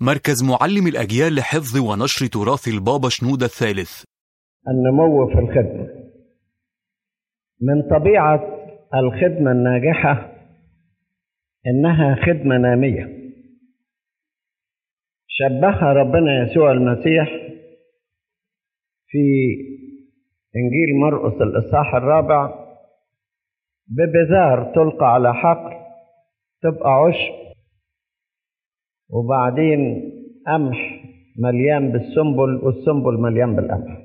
مركز معلم الأجيال لحفظ ونشر تراث البابا شنودة الثالث النمو في الخدمة من طبيعة الخدمة الناجحة إنها خدمة نامية شبهها ربنا يسوع المسيح في إنجيل مرقس الإصحاح الرابع ببذار تلقى على حقل تبقى عشب وبعدين قمح مليان بالسنبل والسنبل مليان بالقمح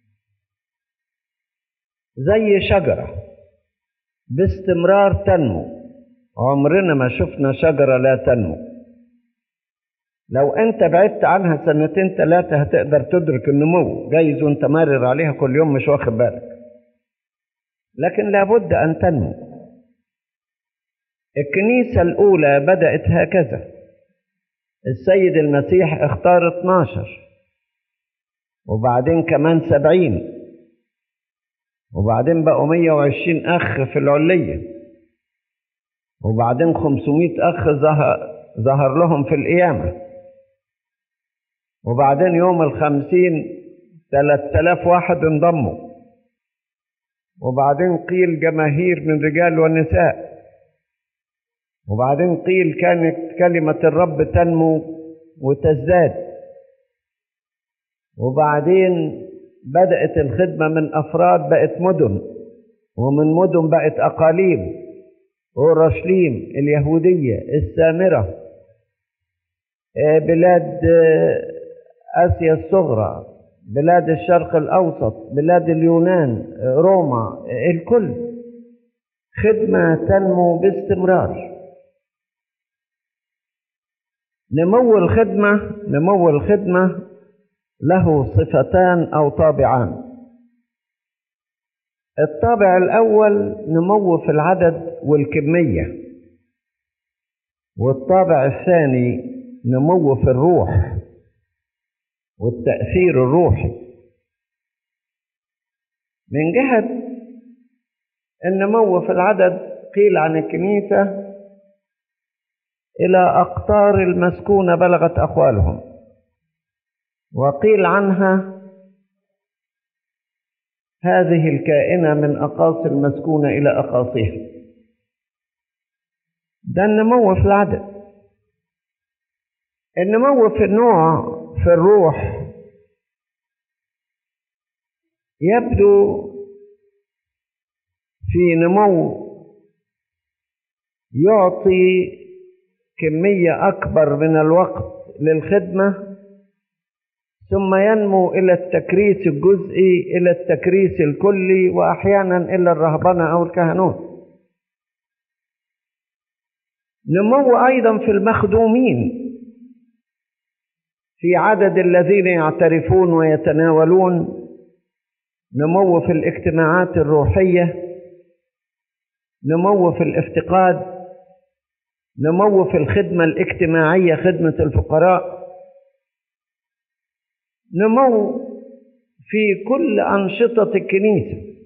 زي شجرة باستمرار تنمو عمرنا ما شفنا شجرة لا تنمو لو انت بعدت عنها سنتين ثلاثة هتقدر تدرك النمو جايز وانت مارر عليها كل يوم مش واخد بالك لكن لابد ان تنمو الكنيسة الأولى بدأت هكذا السيد المسيح اختار 12 وبعدين كمان سبعين وبعدين بقوا 120 أخ في العلية وبعدين 500 أخ ظهر, ظهر لهم في القيامة وبعدين يوم الخمسين 3000 واحد انضموا وبعدين قيل جماهير من رجال ونساء وبعدين قيل كانت كلمة الرب تنمو وتزداد وبعدين بدأت الخدمة من أفراد بقت مدن ومن مدن بقت أقاليم أورشليم اليهودية السامرة بلاد آسيا الصغرى بلاد الشرق الأوسط بلاد اليونان روما الكل خدمة تنمو باستمرار نمو الخدمة نمو الخدمة له صفتان أو طابعان الطابع الأول نمو في العدد والكمية والطابع الثاني نمو في الروح والتأثير الروحي من جهة النمو في العدد قيل عن الكنيسة إلى أقطار المسكونة بلغت أقوالهم وقيل عنها هذه الكائنة من أقاصي المسكونة إلى أقاصيها ده النمو في العدد النمو في النوع في الروح يبدو في نمو يعطي كمية أكبر من الوقت للخدمة ثم ينمو إلى التكريس الجزئي إلى التكريس الكلي وأحيانا إلى الرهبنة أو الكهنوت نمو أيضا في المخدومين في عدد الذين يعترفون ويتناولون نمو في الاجتماعات الروحية نمو في الافتقاد نمو في الخدمة الاجتماعية خدمة الفقراء نمو في كل أنشطة الكنيسة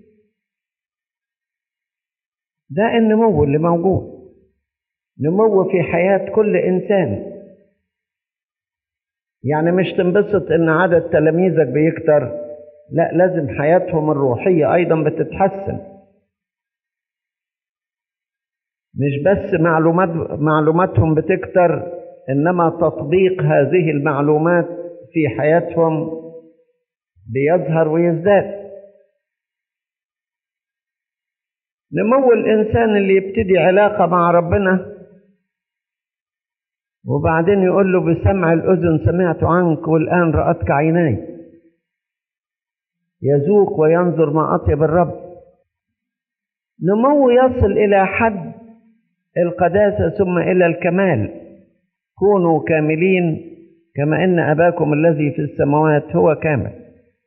ده النمو اللي موجود نمو في حياة كل إنسان يعني مش تنبسط إن عدد تلاميذك بيكتر لا لازم حياتهم الروحية أيضا بتتحسن مش بس معلومات معلوماتهم بتكتر إنما تطبيق هذه المعلومات في حياتهم بيظهر ويزداد نمو الإنسان اللي يبتدي علاقة مع ربنا وبعدين يقول له بسمع الأذن سمعت عنك والآن رأتك عيناي يذوق وينظر ما أطيب الرب نمو يصل إلى حد القداسة ثم إلى الكمال كونوا كاملين كما إن أباكم الذي في السماوات هو كامل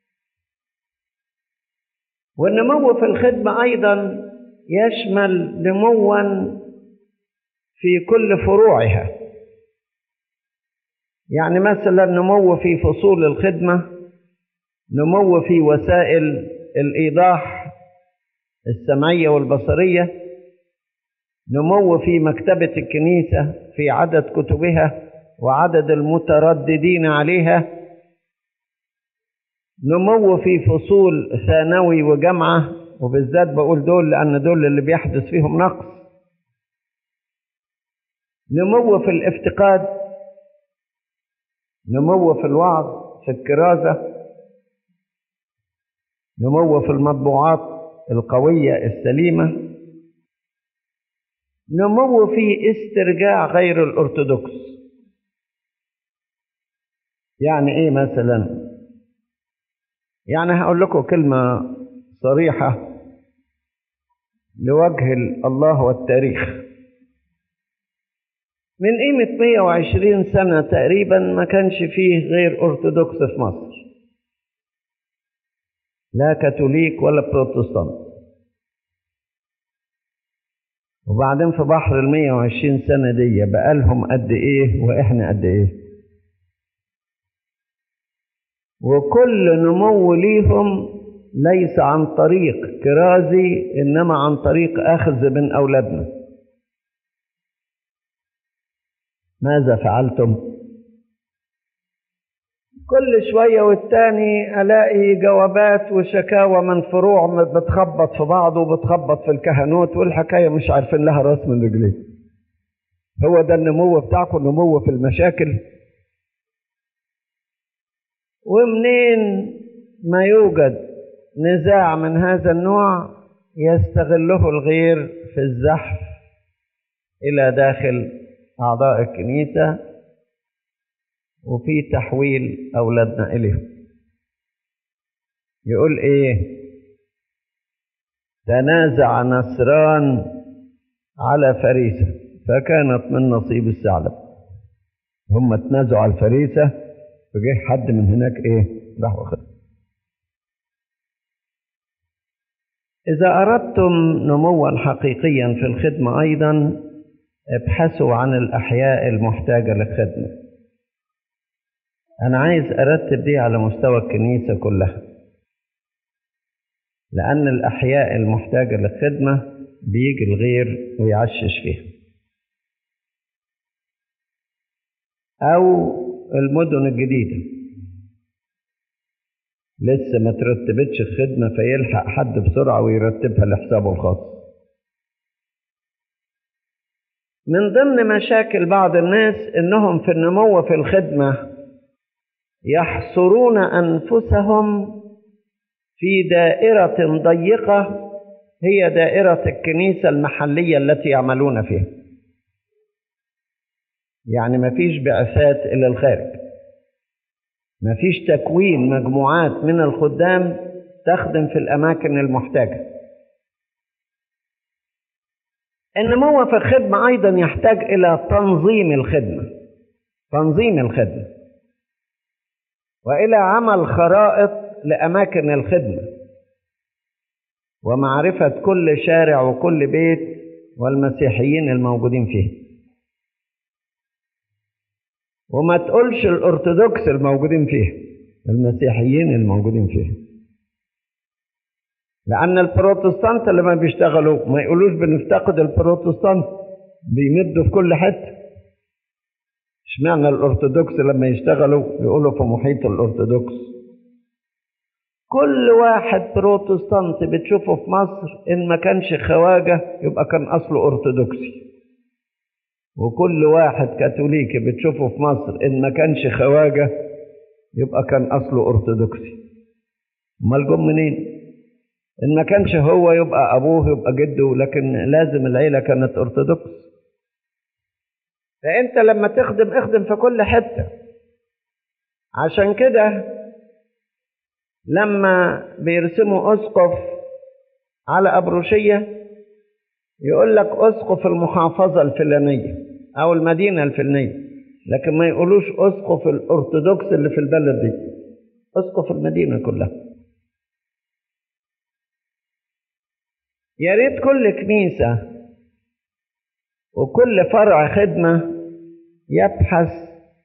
والنمو في الخدمة أيضا يشمل نموا في كل فروعها يعني مثلا نمو في فصول الخدمة نمو في وسائل الإيضاح السمعية والبصرية نمو في مكتبة الكنيسة في عدد كتبها وعدد المترددين عليها نمو في فصول ثانوي وجامعة وبالذات بقول دول لأن دول اللي بيحدث فيهم نقص نمو في الافتقاد نمو في الوعظ في الكرازة نمو في المطبوعات القوية السليمة نمو في استرجاع غير الأرثوذكس يعني إيه مثلا يعني هقول لكم كلمة صريحة لوجه الله والتاريخ من قيمة 120 سنة تقريبا ما كانش فيه غير أرثوذكس في مصر لا كاثوليك ولا بروتستانت وبعدين في بحر ال 120 سنة دي بقالهم قد إيه وإحنا قد إيه وكل نمو ليهم ليس عن طريق كرازي إنما عن طريق أخذ من أولادنا ماذا فعلتم كل شوية والتاني ألاقي جوابات وشكاوى من فروع بتخبط في بعض وبتخبط في الكهنوت والحكاية مش عارفين لها راس من رجليه هو ده النمو بتاعكم النمو في المشاكل ومنين ما يوجد نزاع من هذا النوع يستغله الغير في الزحف إلى داخل أعضاء الكنيسة وفي تحويل أولادنا إليهم يقول إيه تنازع نصران على فريسة فكانت من نصيب الثعلب هم تنازعوا على الفريسة فجه حد من هناك إيه راح واخدها إذا أردتم نموا حقيقيا في الخدمة أيضا ابحثوا عن الأحياء المحتاجة للخدمة أنا عايز أرتب دي على مستوى الكنيسة كلها لأن الأحياء المحتاجة للخدمة بيجي الغير ويعشش فيها أو المدن الجديدة لسه ما ترتبتش الخدمة فيلحق حد بسرعة ويرتبها لحسابه الخاص من ضمن مشاكل بعض الناس انهم في النمو في الخدمه يحصرون انفسهم في دائره ضيقه هي دائره الكنيسه المحليه التي يعملون فيها يعني ما فيش بعثات الى الخارج ما فيش تكوين مجموعات من الخدام تخدم في الاماكن المحتاجه النمو في الخدمة أيضا يحتاج إلى تنظيم الخدمة تنظيم الخدمة وإلى عمل خرائط لأماكن الخدمة ومعرفة كل شارع وكل بيت والمسيحيين الموجودين فيه وما تقولش الأرثوذكس الموجودين فيه المسيحيين الموجودين فيه لأن البروتستانت لما بيشتغلوا ما يقولوش بنفتقد البروتستانت بيمدوا في كل حتة اشمعنى الأرثوذكس لما يشتغلوا يقولوا في محيط الأرثوذكس كل واحد بروتستانت بتشوفه في مصر إن ما كانش خواجة يبقى كان أصله أرثوذكسي وكل واحد كاثوليكي بتشوفه في مصر إن ما كانش خواجة يبقى كان أصله أرثوذكسي أمال جم منين؟ إن ما كانش هو يبقى أبوه يبقى جده لكن لازم العيلة كانت أرثوذكس فأنت لما تخدم اخدم في كل حتة عشان كده لما بيرسموا أسقف على أبروشية يقول لك أسقف المحافظة الفلانية أو المدينة الفلانية لكن ما يقولوش أسقف الأرثوذكس اللي في البلد دي أسقف المدينة كلها يا ريت كل كنيسة وكل فرع خدمة يبحث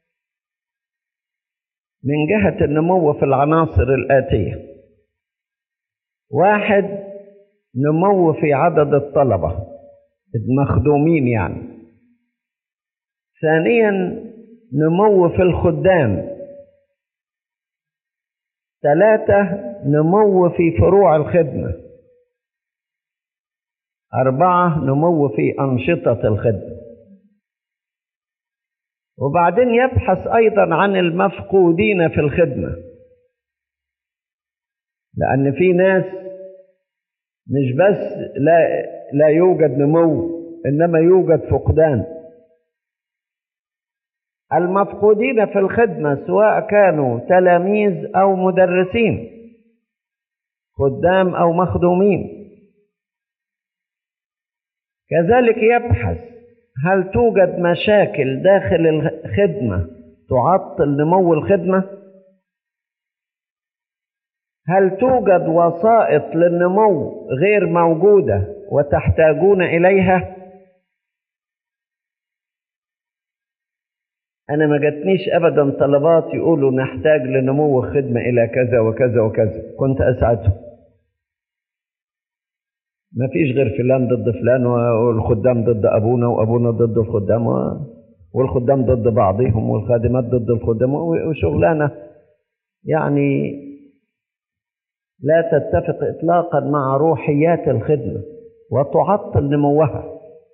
من جهة النمو في العناصر الآتية واحد نمو في عدد الطلبة المخدومين يعني ثانيا نمو في الخدام ثلاثة نمو في فروع الخدمة أربعة نمو في أنشطة الخدمة وبعدين يبحث أيضا عن المفقودين في الخدمة لأن في ناس مش بس لا لا يوجد نمو إنما يوجد فقدان المفقودين في الخدمة سواء كانوا تلاميذ أو مدرسين خدام أو مخدومين كذلك يبحث هل توجد مشاكل داخل الخدمة تعطل نمو الخدمة؟ هل توجد وسائط للنمو غير موجودة وتحتاجون إليها؟ أنا ما جاتنيش أبدا طلبات يقولوا نحتاج لنمو الخدمة إلى كذا وكذا وكذا كنت أسعدهم ما فيش غير فلان ضد فلان والخدام ضد أبونا وأبونا ضد الخدام والخدام ضد بعضهم والخادمات ضد الخدام وشغلانة يعني لا تتفق إطلاقا مع روحيات الخدمة وتعطل نموها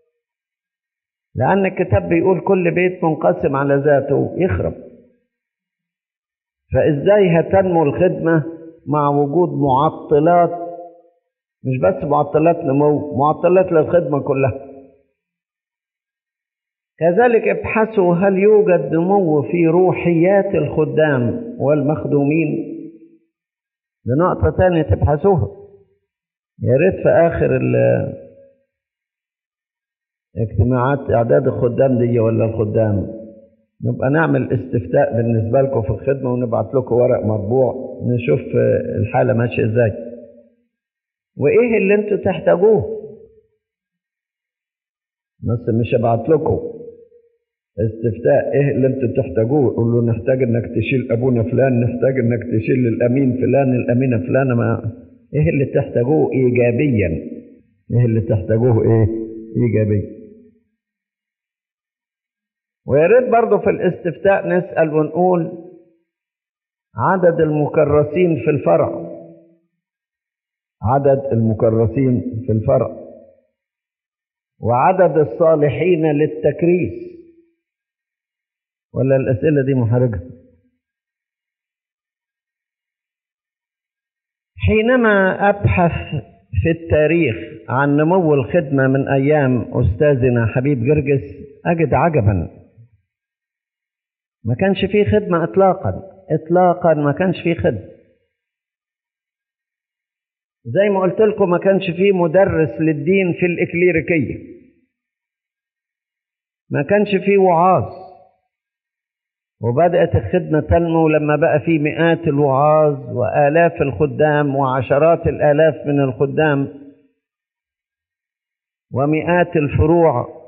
لأن الكتاب بيقول كل بيت منقسم على ذاته يخرب فإزاي هتنمو الخدمة مع وجود معطلات مش بس معطلات نمو معطلات للخدمة كلها كذلك ابحثوا هل يوجد نمو في روحيات الخدام والمخدومين دي نقطة تانية تبحثوها يا ريت في آخر اجتماعات إعداد الخدام دي ولا الخدام نبقى نعمل استفتاء بالنسبة لكم في الخدمة ونبعت لكم ورق مطبوع نشوف الحالة ماشية ازاي وإيه اللي انتوا تحتاجوه بس مش هبعت لكم استفتاء ايه اللي انتوا تحتاجوه قولوا نحتاج انك تشيل ابونا فلان نحتاج انك تشيل الامين فلان الامينه فلانه ما ايه اللي تحتاجوه ايجابيا ايه اللي تحتاجوه ايه ايجابيا ويا ريت برضه في الاستفتاء نسال ونقول عدد المكرسين في الفرع عدد المكرسين في الفرع وعدد الصالحين للتكريس ولا الأسئلة دي محرجة حينما أبحث في التاريخ عن نمو الخدمة من أيام أستاذنا حبيب جرجس أجد عجبا ما كانش فيه خدمة إطلاقا إطلاقا ما كانش فيه خدمة زي ما قلت لكم ما كانش فيه مدرس للدين في الإكليريكية ما كانش فيه وعاظ وبدأت الخدمة تنمو لما بقى في مئات الوعاظ وآلاف الخدام وعشرات الآلاف من الخدام ومئات الفروع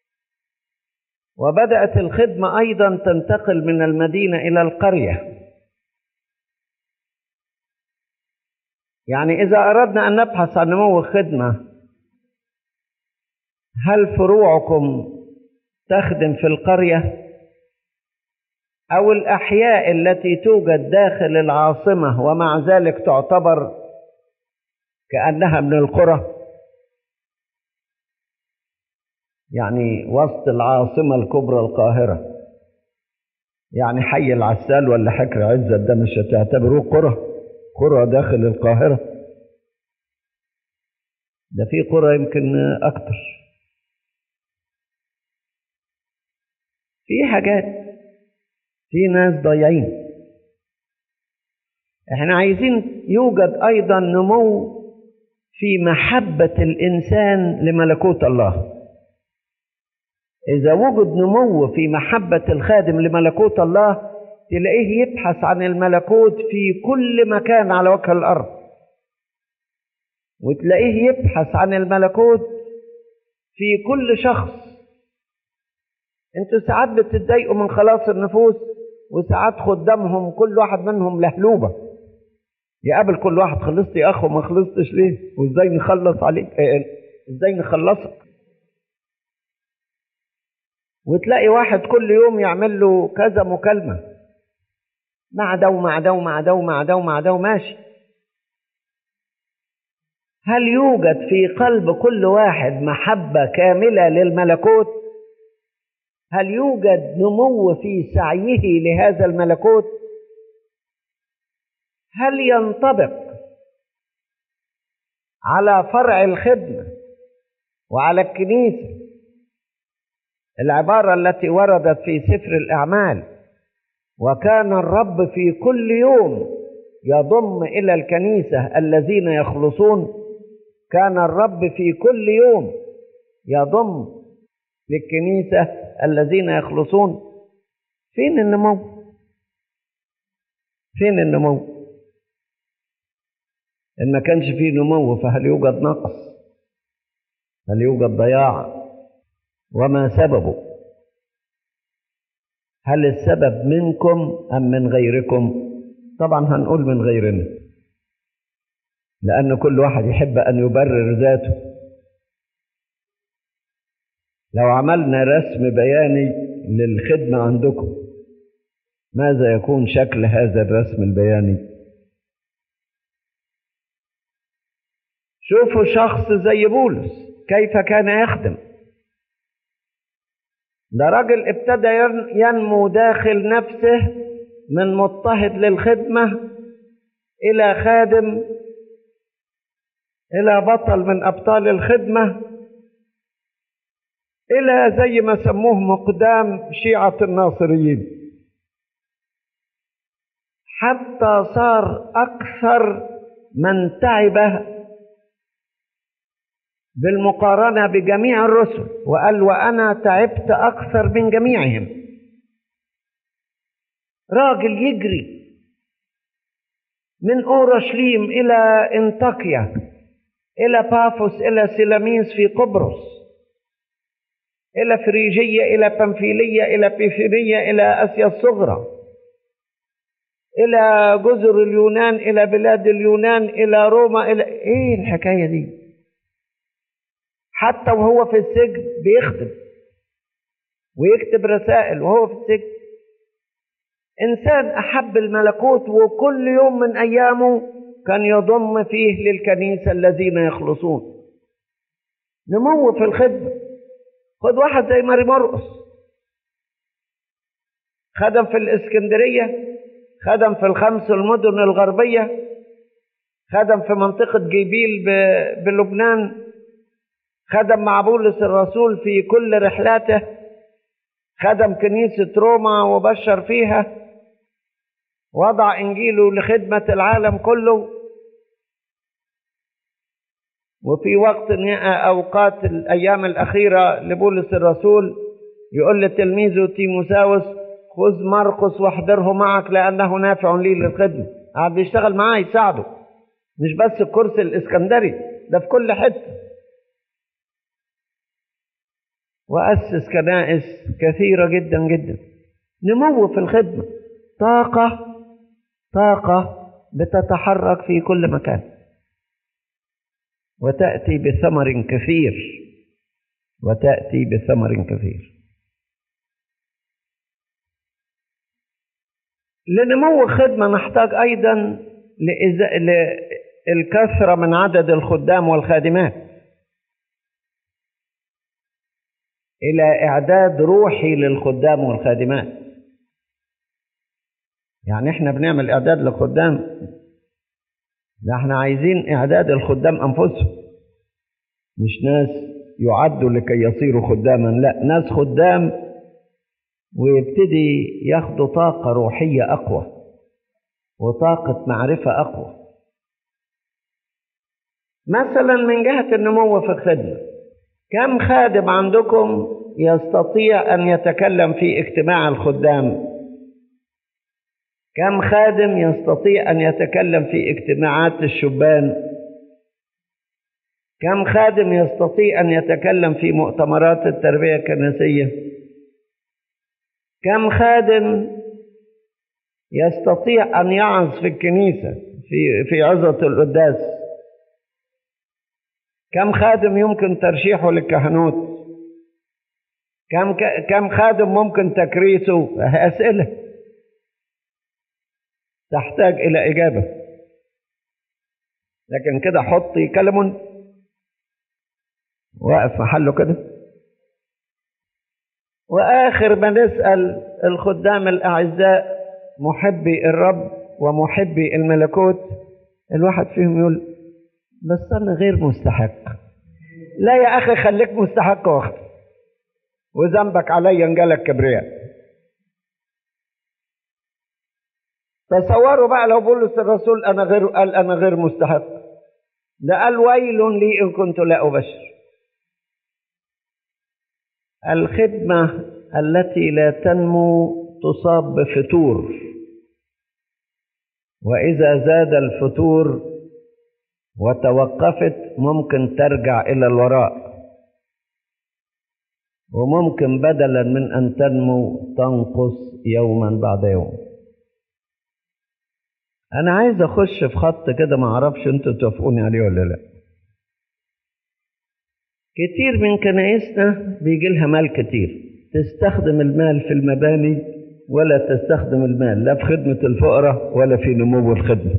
وبدأت الخدمة أيضا تنتقل من المدينة إلى القرية يعني إذا أردنا أن نبحث عن نمو الخدمة هل فروعكم تخدم في القرية؟ أو الأحياء التي توجد داخل العاصمة ومع ذلك تعتبر كأنها من القرى يعني وسط العاصمة الكبرى القاهرة يعني حي العسال ولا حكر عزة ده مش هتعتبروه قرى قرى داخل القاهرة ده في قرى يمكن أكتر في حاجات في ناس ضايعين احنا عايزين يوجد ايضا نمو في محبة الانسان لملكوت الله اذا وجد نمو في محبة الخادم لملكوت الله تلاقيه يبحث عن الملكوت في كل مكان على وجه الارض وتلاقيه يبحث عن الملكوت في كل شخص انتوا ساعات بتتضايقوا من خلاص النفوس وساعات خدامهم كل واحد منهم لهلوبه يقابل كل واحد خلصت يا اخو ما خلصتش ليه وازاي نخلص عليك اه ازاي نخلصك وتلاقي واحد كل يوم يعمل له كذا مكالمة مع ده ومع ده ومع ده ومع ده ومع ده وماشي هل يوجد في قلب كل واحد محبة كاملة للملكوت؟ هل يوجد نمو في سعيه لهذا الملكوت؟ هل ينطبق على فرع الخدمة وعلى الكنيسة العبارة التي وردت في سفر الأعمال وكان الرب في كل يوم يضم إلى الكنيسة الذين يخلصون كان الرب في كل يوم يضم للكنيسة الذين يخلصون فين النمو فين النمو إن ما كانش فيه نمو فهل يوجد نقص هل يوجد ضياع وما سببه هل السبب منكم أم من غيركم طبعا هنقول من غيرنا لأن كل واحد يحب أن يبرر ذاته لو عملنا رسم بياني للخدمة عندكم ماذا يكون شكل هذا الرسم البياني شوفوا شخص زي بولس كيف كان يخدم ده راجل ابتدى ينمو داخل نفسه من مضطهد للخدمة إلى خادم إلى بطل من أبطال الخدمة إلى زي ما سموه مقدام شيعة الناصريين حتى صار أكثر من تعب بالمقارنة بجميع الرسل وقال وأنا تعبت أكثر من جميعهم راجل يجري من أورشليم إلى إنطاكيا إلى بافوس إلى سيلاميس في قبرص إلى فريجية إلى بنفيلية إلى بيفيرية إلى آسيا الصغرى إلى جزر اليونان إلى بلاد اليونان إلى روما إلى إيه الحكاية دي حتى وهو في السجن بيخدم ويكتب رسائل وهو في السجن إنسان أحب الملكوت وكل يوم من أيامه كان يضم فيه للكنيسة الذين يخلصون نمو في الخدمة خد واحد زي ماري مرقس خدم في الإسكندرية خدم في الخمس المدن الغربية خدم في منطقة جيبيل بلبنان خدم مع بولس الرسول في كل رحلاته خدم كنيسة روما وبشر فيها وضع إنجيله لخدمة العالم كله وفي وقت أوقات الأيام الأخيرة لبولس الرسول يقول لتلميذه تيموساوس خذ مرقس واحضره معك لأنه نافع لي للخدمة قاعد بيشتغل معاه يساعده مش بس الكرسي الإسكندري ده في كل حتة وأسس كنائس كثيرة جدا جدا نمو في الخدمة طاقة طاقة بتتحرك في كل مكان وتأتي بثمر كثير وتأتي بثمر كثير لنمو الخدمة نحتاج أيضا للكثرة من عدد الخدام والخادمات إلى إعداد روحي للخدام والخادمات يعني إحنا بنعمل إعداد للخدام ده إحنا عايزين إعداد الخدام أنفسهم مش ناس يعدوا لكي يصيروا خداما لا ناس خدام ويبتدي ياخدوا طاقة روحية أقوى وطاقة معرفة أقوى مثلا من جهة النمو في الخدمة كم خادم عندكم يستطيع أن يتكلم في اجتماع الخدام كم خادم يستطيع أن يتكلم في اجتماعات الشبان كم خادم يستطيع أن يتكلم في مؤتمرات التربية الكنسية كم خادم يستطيع أن يعظ في الكنيسة في في عظة القداس كم خادم يمكن ترشيحه للكهنوت كم كم خادم ممكن تكريسه أسئلة تحتاج إلى إجابة لكن كده حطي كلم واقف محله كده وآخر ما نسأل الخدام الأعزاء محبي الرب ومحبي الملكوت الواحد فيهم يقول بس أنا غير مستحق لا يا أخي خليك مستحق واخد وذنبك عليا انجلك كبرياء تصوروا بقى لو بولس الرسول انا غير قال انا غير مستحق ده قال ويل لي ان كنت لا ابشر الخدمه التي لا تنمو تصاب بفتور واذا زاد الفتور وتوقفت ممكن ترجع الى الوراء وممكن بدلا من ان تنمو تنقص يوما بعد يوم انا عايز اخش في خط كده ما اعرفش انتوا توافقوني عليه ولا لا كتير من كنائسنا بيجي لها مال كتير تستخدم المال في المباني ولا تستخدم المال لا في خدمة الفقراء ولا في نمو الخدمة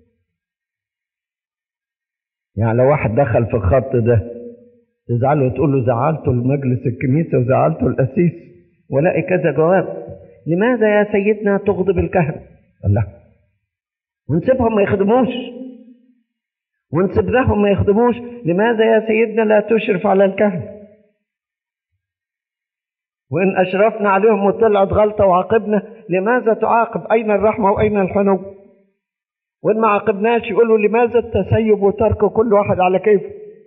يعني لو واحد دخل في الخط ده تزعله وتقول له زعلته المجلس الكنيسة وزعلته القسيس ولاقي كذا جواب لماذا يا سيدنا تغضب الكهنة؟ الله ونسيبهم ما يخدموش ونسيبناهم ما يخدموش لماذا يا سيدنا لا تشرف على الكهنة وإن أشرفنا عليهم وطلعت غلطة وعاقبنا لماذا تعاقب أين الرحمة وأين الحنو وإن ما عاقبناش يقولوا لماذا التسيب وترك كل واحد على كيفه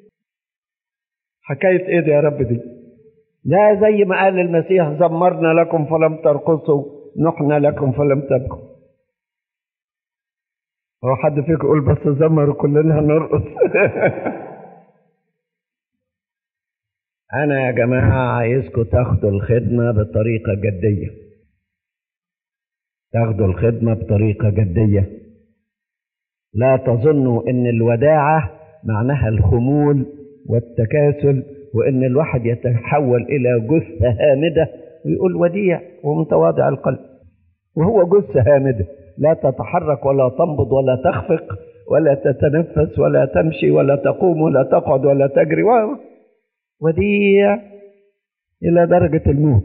حكاية إيه دي يا رب دي لا زي ما قال المسيح زمرنا لكم فلم ترقصوا نحنا لكم فلم تبكوا هو حد فيكم يقول بس زمر كلنا هنرقص انا يا جماعه عايزكم تاخدوا الخدمه بطريقه جديه تاخدوا الخدمه بطريقه جديه لا تظنوا ان الوداعه معناها الخمول والتكاسل وان الواحد يتحول الى جثه هامده ويقول وديع ومتواضع القلب وهو جثه هامده لا تتحرك ولا تنبض ولا تخفق ولا تتنفس ولا تمشي ولا تقوم ولا تقعد ولا تجري وديع إلى درجة الموت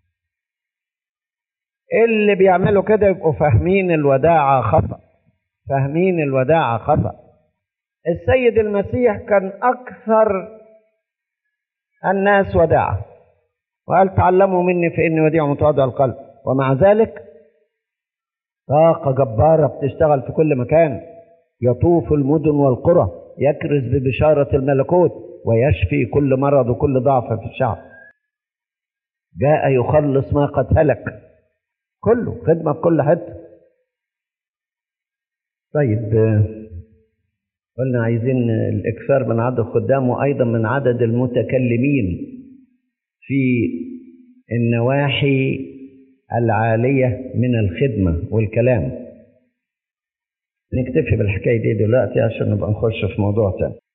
اللي بيعملوا كده يبقوا فاهمين الوداعة خطأ فاهمين الوداعة خطأ السيد المسيح كان أكثر الناس وداعة وقال تعلموا مني فإني وديع متواضع القلب ومع ذلك طاقة جبارة بتشتغل في كل مكان يطوف المدن والقرى يكرز ببشارة الملكوت ويشفي كل مرض وكل ضعف في الشعب جاء يخلص ما قد هلك كله خدمة في كل حتة طيب قلنا عايزين الإكثار من عدد الخدام وأيضا من عدد المتكلمين في النواحي العالية من الخدمة والكلام نكتفي بالحكاية دي دلوقتي عشان نبقى نخش في موضوع تاني